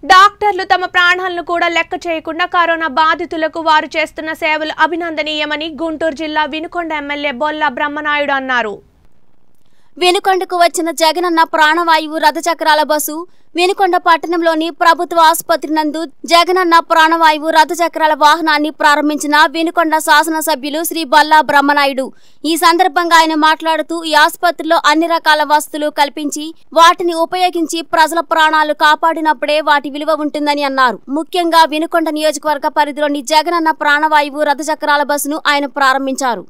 డాక్టర్లు తమ ప్రాణాలను కూడా లెక్క చేయకుండా కరోనా బాధితులకు వారు చేస్తున్న సేవలు అభినందనీయమని గుంటూరు జిల్లా వినుకొండ ఎమ్మెల్యే బొల్ల బ్రహ్మనాయుడు అన్నారు వెనుకొండకు వచ్చిన జగనన్న ప్రాణవాయువు రథచక్రాల బస్సు వెనుకొండ పట్టణంలోని ప్రభుత్వ ఆసుపత్రి నందు జగనన్న ప్రాణవాయువు రథచక్రాల వాహనాన్ని ప్రారంభించిన వెనుకొండ శాసనసభ్యులు శ్రీ బల్లా బ్రహ్మనాయుడు ఈ సందర్భంగా ఆయన మాట్లాడుతూ ఈ ఆసుపత్రిలో అన్ని రకాల వసతులు కల్పించి వాటిని ఉపయోగించి ప్రజల ప్రాణాలు కాపాడినప్పుడే వాటి విలువ ఉంటుందని అన్నారు ముఖ్యంగా వెనుకొండ నియోజకవర్గ పరిధిలోని జగనన్న ప్రాణవాయువు రథచక్రాల బస్సును ఆయన ప్రారంభించారు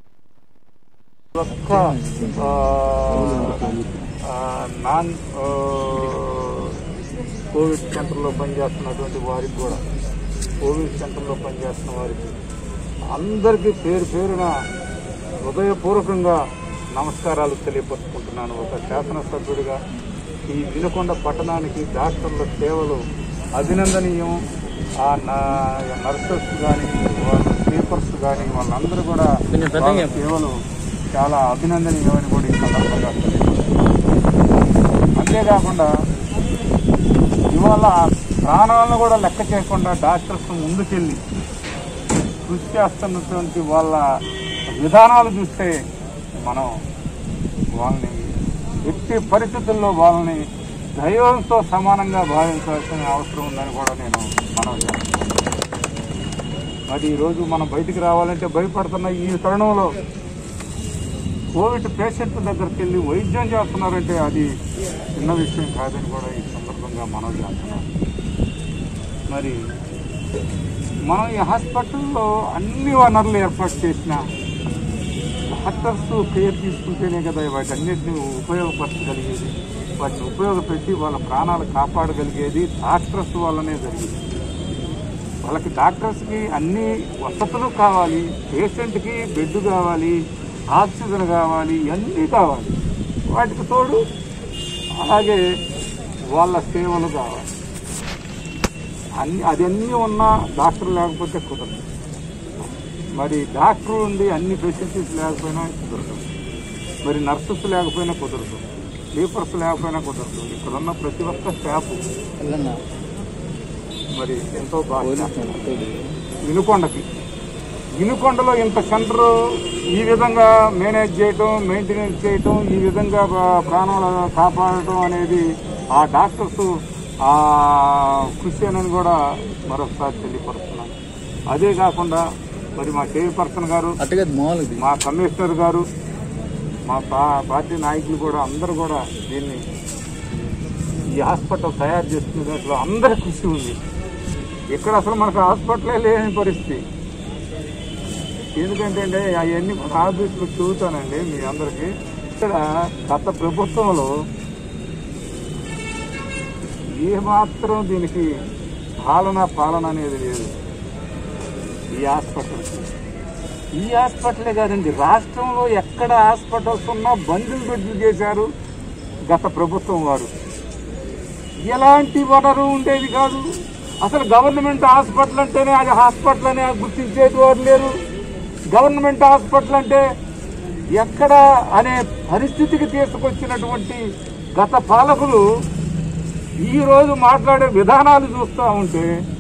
ఒక్క ఆ, ఆ, నాన్ ఆ, కోవిడ్ సెంటర్లో పనిచేస్తున్నటువంటి వారికి కూడా కోవిడ్ సెంటర్లో పనిచేస్తున్న వారికి అందరికీ పేరు పేరున హృదయపూర్వకంగా నమస్కారాలు తెలియపరుచుకుంటున్నాను ఒక శాసనసభ్యుడిగా ఈ వినుకొండ పట్టణానికి డాక్టర్ల సేవలు అభినందనీయం ఆ నా- నర్సెస్ కానీ వాళ్ళ స్లీపర్స్ కానీ వాళ్ళందరూ కూడా వాళ్ళ సేవలు చాలా అభినందనీయమని కూడా ఈ సందర్భంగా తెలియజేస్తున్నాను. అంతేకాకుండా ఇవాళ ప్రాణాలను కూడా లెక్క చేయకుండా డాక్టర్స్ ముందుకెళ్ళి కృషి చేస్తున్నటువంటి వాళ్ళ విధానాలు చూస్తే మనం వాళ్ళని ఎట్టి పరిస్థితుల్లో వాళ్ళని దైవంతో సమానంగా భావించాల్సిన అవసరం ఉందని కూడా నేను మనం మరి ఈరోజు మనం బయటికి రావాలంటే భయపడుతున్న ఈ తరుణంలో కోవిడ్ పేషెంట్ దగ్గరికి వెళ్ళి వైద్యం చేస్తున్నారంటే అది చిన్న విషయం కాదని కూడా ఈ సందర్భంగా మనం చేస్తున్నాం మరి మనం ఈ హాస్పిటల్లో అన్ని వనరులు ఏర్పాటు చేసిన డాక్టర్స్ కేర్ తీసుకుంటేనే కదా వాటన్నిటిని ఉపయోగపరచగలిగేది వాటిని ఉపయోగపెట్టి వాళ్ళ ప్రాణాలు కాపాడగలిగేది డాక్టర్స్ వల్లనే జరిగింది వాళ్ళకి డాక్టర్స్కి అన్ని వసతులు కావాలి పేషెంట్కి బెడ్ కావాలి ఆక్సిజన్ కావాలి ఇవన్నీ కావాలి వాటికి తోడు అలాగే వాళ్ళ సేవలు కావాలి అన్ని అదన్నీ ఉన్నా డాక్టర్ లేకపోతే కుదరదు మరి డాక్టర్ ఉండి అన్ని ఫెసిలిటీస్ లేకపోయినా కుదరదు మరి నర్సెస్ లేకపోయినా కుదరదు స్లీపర్స్ లేకపోయినా కుదరదు ఇక్కడ ఉన్న ప్రతి ఒక్క స్టాఫ్ మరి ఎంతో బాగా వినుకొండకి వినుకొండలో ఇంత సెంటర్ ఈ విధంగా మేనేజ్ చేయటం మెయింటెనెన్స్ చేయటం ఈ విధంగా ప్రా- ప్రాణాలు కాపాడటం అనేది ఆ డాక్టర్స్ ఆ కృషి అని కూడా మరొకసారి తెలియపరుస్తున్నాను అదే కాకుండా మరి మా చైర్పర్సన్ గారు అట్టగా మామూలుది మా కమిషనర్ గారు మా పా- పార్టీ నాయకులు కూడా అందరూ కూడా దీన్ని ఈ హాస్పిటల్ తయారు చేసుకునే దాంట్లో అందరి కృషి ఉంది ఇక్కడ అసలు మనకు హాస్పిటలే లేని పరిస్థితి ఎందుకంటే అండి అవన్నీ మన ఆఫీసులో చూస్తానండి మీ అందరికీ ఇక్కడ గత ప్రభుత్వంలో ఏమాత్రం దీనికి పాలన పాలన అనేది లేదు ఈ హాస్పిటల్కి ఈ హాస్పిటలే కాదండి రాష్ట్రంలో ఎక్కడ హాస్పిటల్స్ ఉన్నా బంధులు బెడ్లు చేశారు గత ప్రభుత్వం వారు ఎలాంటి వనరు ఉండేది కాదు అసలు గవర్నమెంట్ హాస్పిటల్ అంటేనే అది హాస్పిటల్ అని గుర్తించేది వారు లేరు గవర్నమెంట్ హాస్పిటల్ అంటే ఎక్కడ అనే పరిస్థితికి తీసుకొచ్చినటువంటి గత పాలకులు ఈ రోజు మాట్లాడే విధానాలు చూస్తూ ఉంటే